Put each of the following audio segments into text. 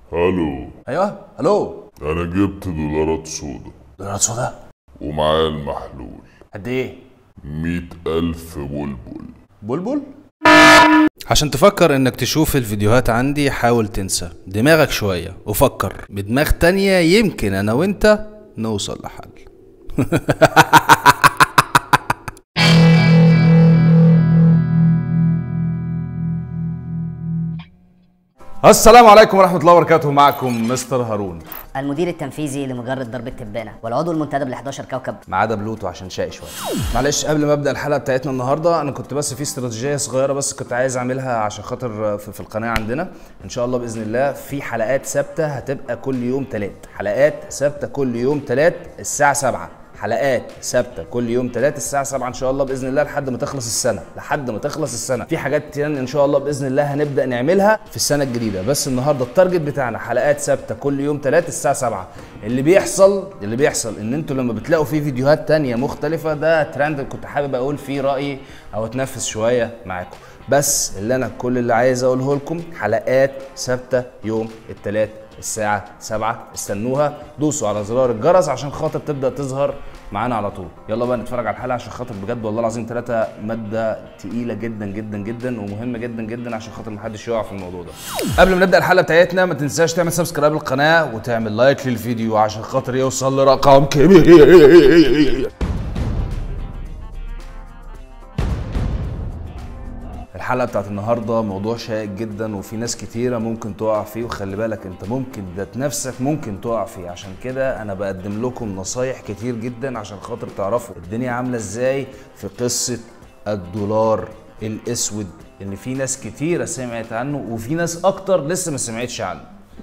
الو ايوه الو انا جبت دولارات سودا دولارات سودا ومعايا المحلول قد ايه مية ألف بلبل بلبل عشان تفكر انك تشوف الفيديوهات عندي حاول تنسى دماغك شوية وفكر بدماغ تانية يمكن انا وانت نوصل لحل السلام عليكم ورحمه الله وبركاته معكم مستر هارون المدير التنفيذي لمجرد ضرب التبانه والعضو المنتدب ل 11 كوكب ما عدا بلوتو عشان شقي شويه معلش قبل ما ابدا الحلقه بتاعتنا النهارده انا كنت بس في استراتيجيه صغيره بس كنت عايز اعملها عشان خاطر في, في القناه عندنا ان شاء الله باذن الله في حلقات ثابته هتبقى كل يوم ثلاث حلقات ثابته كل يوم ثلاث الساعه 7 حلقات ثابته كل يوم ثلاث الساعه 7 ان شاء الله باذن الله لحد ما تخلص السنه لحد ما تخلص السنه في حاجات تانية ان شاء الله باذن الله هنبدا نعملها في السنه الجديده بس النهارده التارجت بتاعنا حلقات ثابته كل يوم ثلاث الساعه 7 اللي بيحصل اللي بيحصل ان انتوا لما بتلاقوا في فيديوهات تانية مختلفه ده ترند كنت حابب اقول فيه رايي او اتنفس شويه معاكم بس اللي انا كل اللي عايز اقوله لكم حلقات ثابته يوم الثلاث الساعة 7 استنوها دوسوا على زرار الجرس عشان خاطر تبدأ تظهر معانا على طول يلا بقى نتفرج على الحلقة عشان خاطر بجد والله العظيم ثلاثة مادة تقيلة جدا جدا جدا ومهمة جدا جدا عشان خاطر محدش يقع في الموضوع ده قبل ما نبدأ الحلقة بتاعتنا ما تنساش تعمل سبسكرايب للقناة وتعمل لايك للفيديو عشان خاطر يوصل لرقم كبير الحلقه بتاعت النهارده موضوع شائك جدا وفي ناس كتيره ممكن تقع فيه وخلي بالك انت ممكن ذات نفسك ممكن تقع فيه عشان كده انا بقدم لكم نصايح كتير جدا عشان خاطر تعرفوا الدنيا عامله ازاي في قصه الدولار الاسود ان في ناس كتيره سمعت عنه وفي ناس اكتر لسه ما سمعتش عنه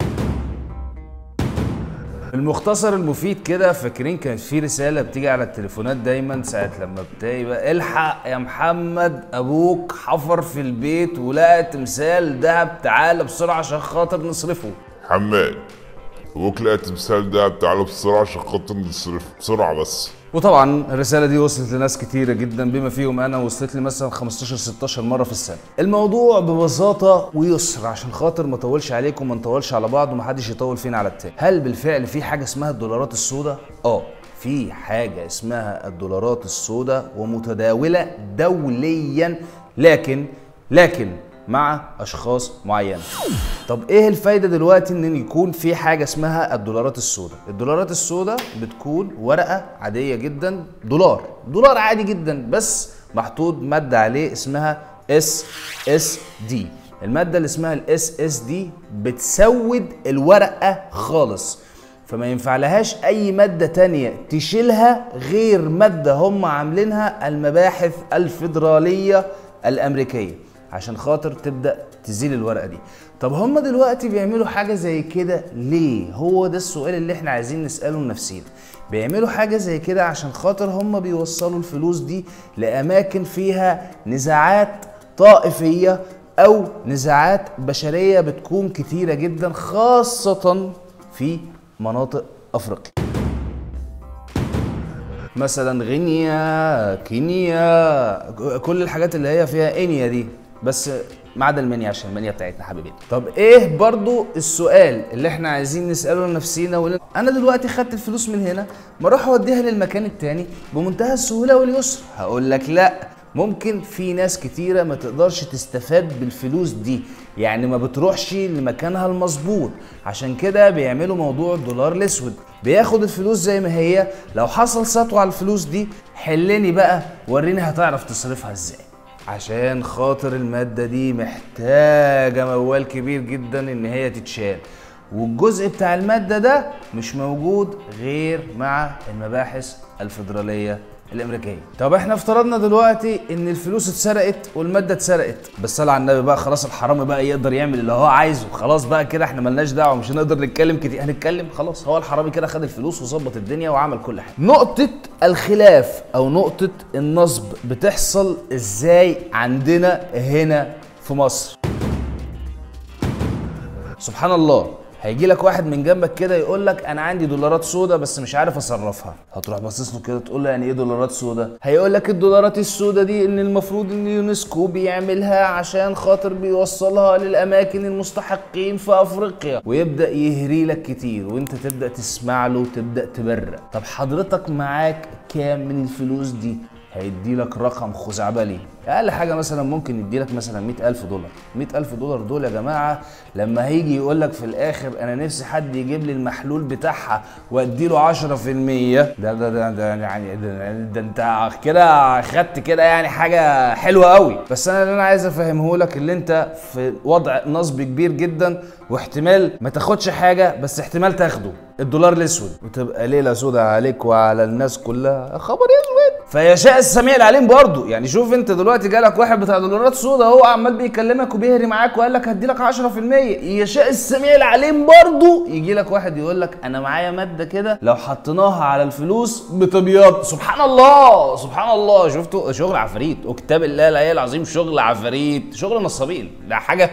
المختصر المفيد كده فاكرين كانت في رساله بتيجي على التليفونات دايما ساعه لما بتلاقي بقى الحق يا محمد ابوك حفر في البيت ولقى تمثال دهب تعالى بسرعه عشان خاطر نصرفه حماد ابوك لقى تمثال دهب تعالى بسرعة عشان خاطر نصرف بسرعة بس وطبعا الرساله دي وصلت لناس كتيره جدا بما فيهم انا وصلت لي مثلا 15 16 مره في السنه الموضوع ببساطه ويسر عشان خاطر ما اطولش عليكم وما نطولش على بعض ومحدش يطول فينا على التاني هل بالفعل في حاجه اسمها الدولارات السوداء اه في حاجه اسمها الدولارات السوداء ومتداوله دوليا لكن لكن مع اشخاص معينه طب ايه الفايده دلوقتي ان يكون في حاجه اسمها الدولارات السوداء الدولارات السوداء بتكون ورقه عاديه جدا دولار دولار عادي جدا بس محطوط ماده عليه اسمها اس اس دي الماده اللي اسمها الاس اس دي بتسود الورقه خالص فما ينفع لهاش اي ماده تانية تشيلها غير ماده هم عاملينها المباحث الفيدراليه الامريكيه عشان خاطر تبدا تزيل الورقه دي طب هم دلوقتي بيعملوا حاجه زي كده ليه هو ده السؤال اللي احنا عايزين نساله لنفسينا بيعملوا حاجه زي كده عشان خاطر هم بيوصلوا الفلوس دي لاماكن فيها نزاعات طائفيه او نزاعات بشريه بتكون كتيره جدا خاصه في مناطق افريقيا مثلا غينيا كينيا كل الحاجات اللي هي فيها انيا دي بس ما عدا المنيا عشان المنيا بتاعتنا حبيبين طب ايه برضو السؤال اللي احنا عايزين نساله لنفسينا ون... انا دلوقتي خدت الفلوس من هنا ما اروح اوديها للمكان التاني بمنتهى السهوله واليسر هقول لك لا ممكن في ناس كتيرة ما تقدرش تستفاد بالفلوس دي يعني ما بتروحش لمكانها المظبوط عشان كده بيعملوا موضوع الدولار الاسود بياخد الفلوس زي ما هي لو حصل سطوة على الفلوس دي حلني بقى وريني هتعرف تصرفها ازاي عشان خاطر المادة دي محتاجة موال كبير جدا ان هي تتشال والجزء بتاع المادة ده مش موجود غير مع المباحث الفيدرالية الامريكيه طب احنا افترضنا دلوقتي ان الفلوس اتسرقت والماده اتسرقت بس صلى على النبي بقى خلاص الحرامي بقى يقدر يعمل اللي هو عايزه خلاص بقى كده احنا ملناش دعوه مش هنقدر نتكلم كتير هنتكلم خلاص هو الحرامي كده خد الفلوس وظبط الدنيا وعمل كل حاجه نقطه الخلاف او نقطه النصب بتحصل ازاي عندنا هنا في مصر سبحان الله هيجي لك واحد من جنبك كده يقول لك انا عندي دولارات سودا بس مش عارف اصرفها هتروح باصص له كده تقول له يعني ايه دولارات سودا هيقول لك الدولارات السودا دي ان المفروض ان اليونسكو بيعملها عشان خاطر بيوصلها للاماكن المستحقين في افريقيا ويبدا يهري لك كتير وانت تبدا تسمع له وتبدا تبرق طب حضرتك معاك كام من الفلوس دي هيدي لك رقم خزعبلي اقل حاجه مثلا ممكن يدي لك مثلا 100000 دولار 100000 دولار دول يا جماعه لما هيجي يقول لك في الاخر انا نفسي حد يجيب لي المحلول بتاعها وادي له 10% ده ده ده, ده يعني ده, ده انت كده خدت كده يعني حاجه حلوه قوي بس انا اللي انا عايز افهمه لك اللي انت في وضع نصب كبير جدا واحتمال ما تاخدش حاجه بس احتمال تاخده الدولار الاسود وتبقى ليله سودة عليك وعلى الناس كلها خبر اسود فيشاء السميع العليم برضه يعني شوف انت دلوقتي جالك واحد بتاع دولارات سودا هو عمال بيكلمك وبيهري معاك وقال لك هدي لك 10% يشاء السميع العليم برضه يجي لك واحد يقول لك انا معايا ماده كده لو حطيناها على الفلوس بتبيض سبحان الله سبحان الله شفتوا شغل عفاريت وكتاب الله العلي العظيم شغل عفاريت شغل نصابين ده حاجه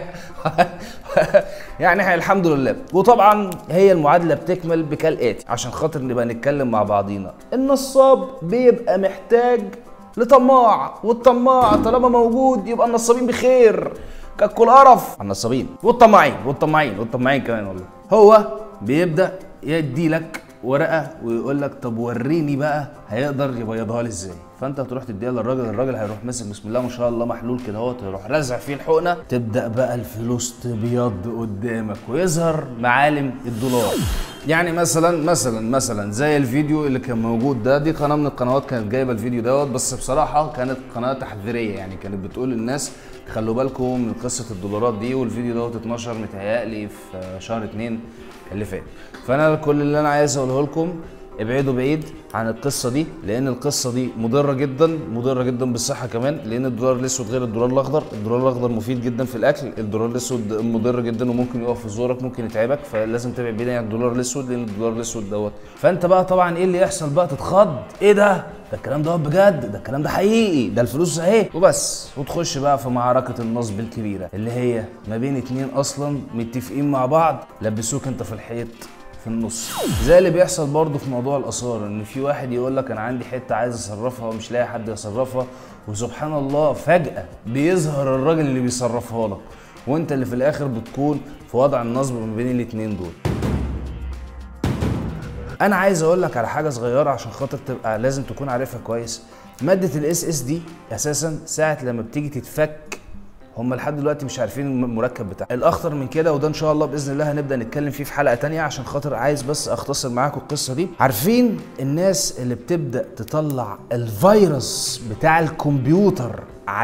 يعني احنا الحمد لله وطبعا هي المعادله بتكمل بكالاتي عشان خاطر نبقى نتكلم مع بعضينا النصاب بيبقى محتاج لطماع والطماع طالما موجود يبقى النصابين بخير كاكل قرف على النصابين والطماعين والطماعين والطماعين كمان والله هو بيبدا يدي لك ورقه ويقول لك طب وريني بقى هيقدر يبيضها لي ازاي فانت هتروح تديها للراجل الراجل هيروح ماسك بسم الله ما شاء الله محلول كده اهوت يروح رازع فيه الحقنه تبدا بقى الفلوس تبيض قدامك ويظهر معالم الدولار يعني مثلا مثلا مثلا زي الفيديو اللي كان موجود ده دي قناه من القنوات كانت جايبه الفيديو دوت بس بصراحه كانت قناه تحذيريه يعني كانت بتقول للناس خلوا بالكم من قصه الدولارات دي والفيديو دوت اتنشر متهيألي في شهر اتنين اللي فات فانا كل اللي انا عايز اقوله لكم ابعدوا بعيد عن القصه دي لان القصه دي مضره جدا مضره جدا بالصحه كمان لان الدولار الاسود غير الدولار الاخضر الدولار الاخضر مفيد جدا في الاكل الدولار الاسود مضر جدا وممكن يقف في زورك ممكن يتعبك فلازم تبعد بعيد عن الدولار الاسود لان الدولار الاسود دوت فانت بقى طبعا ايه اللي يحصل بقى تتخض ايه ده ده الكلام ده بجد ده الكلام ده حقيقي ده الفلوس اهي وبس وتخش بقى في معركه النصب الكبيره اللي هي ما بين اتنين اصلا متفقين مع بعض لبسوك انت في الحيط في النص زي اللي بيحصل برضه في موضوع الاثار ان في واحد يقول لك انا عندي حته عايز اصرفها ومش لاقي حد يصرفها وسبحان الله فجاه بيظهر الراجل اللي بيصرفها لك وانت اللي في الاخر بتكون في وضع النصب ما بين الاتنين دول انا عايز اقول لك على حاجه صغيره عشان خاطر تبقى لازم تكون عارفها كويس ماده الاس اس دي اساسا ساعه لما بتيجي تتفك هم لحد دلوقتي مش عارفين المركب بتاعها الاخطر من كده وده ان شاء الله باذن الله هنبدا نتكلم فيه في حلقه تانية عشان خاطر عايز بس اختصر معاكم القصه دي عارفين الناس اللي بتبدا تطلع الفيروس بتاع الكمبيوتر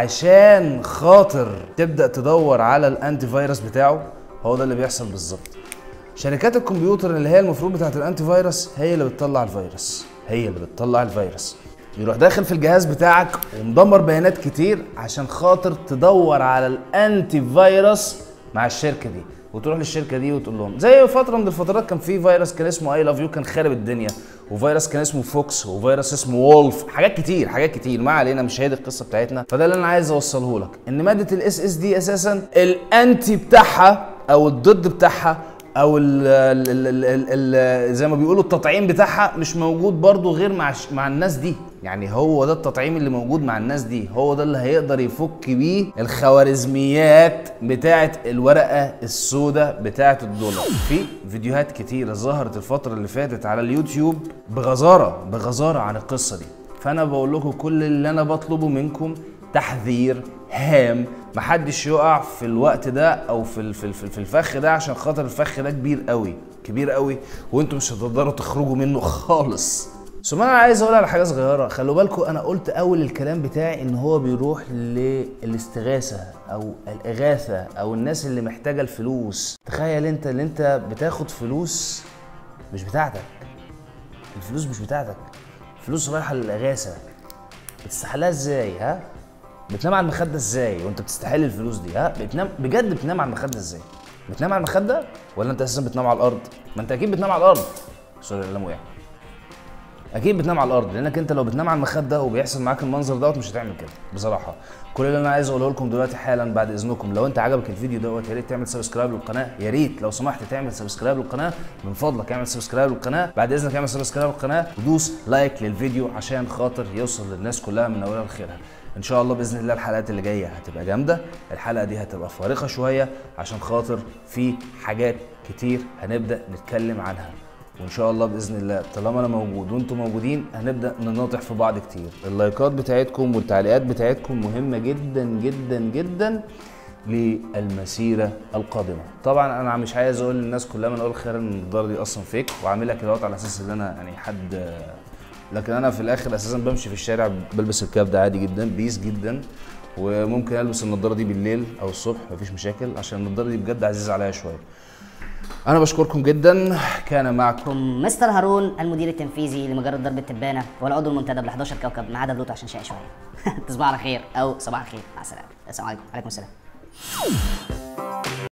عشان خاطر تبدا تدور على الانتي فيروس بتاعه هو ده اللي بيحصل بالظبط شركات الكمبيوتر اللي هي المفروض بتاعت الانتي فيروس هي اللي بتطلع الفيروس هي اللي بتطلع الفيروس يروح داخل في الجهاز بتاعك ومدمر بيانات كتير عشان خاطر تدور على الانتي فيروس مع الشركه دي وتروح للشركه دي وتقول لهم زي فتره من الفترات كان في فيروس كان اسمه اي لاف يو كان خارب الدنيا وفيروس كان اسمه فوكس وفيروس اسمه وولف حاجات كتير حاجات كتير ما علينا مش هي دي القصه بتاعتنا فده اللي انا عايز اوصله لك ان ماده الاس اس دي اساسا الانتي بتاعها او الضد بتاعها او ال ال ال ال ال زي ما بيقولوا التطعيم بتاعها مش موجود برضو غير مع ش- مع الناس دي يعني هو ده التطعيم اللي موجود مع الناس دي هو ده اللي هيقدر يفك بيه الخوارزميات بتاعه الورقه السوداء بتاعه الدولار في فيديوهات كتيره ظهرت الفتره اللي فاتت على اليوتيوب بغزاره بغزاره عن القصه دي فانا بقول لكم كل اللي انا بطلبه منكم تحذير هام محدش يقع في الوقت ده او في ال- في ال- في الفخ ده عشان خاطر الفخ ده كبير قوي كبير قوي وانتم مش هتقدروا تخرجوا منه خالص ثم انا عايز اقول على حاجه صغيره خلوا بالكم انا قلت اول الكلام بتاعي ان هو بيروح للاستغاثه او الاغاثه او الناس اللي محتاجه الفلوس تخيل انت اللي انت بتاخد فلوس مش بتاعتك الفلوس مش بتاعتك فلوس رايحه للاغاثه بتستحلها ازاي ها بتنام على المخده ازاي وانت بتستحل الفلوس دي ها بتنام بجد بتنام على المخده ازاي بتنام على المخده ولا انت اساسا بتنام على الارض ما انت اكيد بتنام على الارض سوري القلم وقع اكيد بتنام على الارض لانك انت لو بتنام على المخده وبيحصل معاك المنظر دوت مش هتعمل كده بصراحه كل اللي انا عايز اقوله لكم دلوقتي حالا بعد اذنكم لو انت عجبك الفيديو دوت يا ريت تعمل سبسكرايب للقناه يا ريت لو سمحت تعمل سبسكرايب للقناه من فضلك اعمل سبسكرايب للقناه بعد اذنك اعمل سبسكرايب للقناه ودوس لايك للفيديو عشان خاطر يوصل للناس كلها من اولها لاخرها ان شاء الله باذن الله الحلقات اللي جايه هتبقى جامده الحلقه دي هتبقى فارقه شويه عشان خاطر في حاجات كتير هنبدا نتكلم عنها وان شاء الله باذن الله طالما انا موجود وانتم موجودين هنبدا نناطح في بعض كتير اللايكات بتاعتكم والتعليقات بتاعتكم مهمه جدا جدا جدا للمسيره القادمه طبعا انا مش عايز اقول للناس كلها من اول خير ان النضاره دي اصلا فيك وعاملها كده على اساس ان انا يعني حد لكن انا في الاخر اساسا بمشي في الشارع بلبس الكاب ده عادي جدا بيس جدا وممكن البس النضاره دي بالليل او الصبح مفيش مشاكل عشان النضاره دي بجد عزيزه عليا شويه انا بشكركم جدا كان معكم كم مستر هارون المدير التنفيذي لمجرة درب التبانة والعضو المنتدب ل 11 كوكب ما عدا بلوتو عشان شقي شوية تصبحوا على خير أو صباح الخير مع السلامة السلام عليكم وعليكم السلام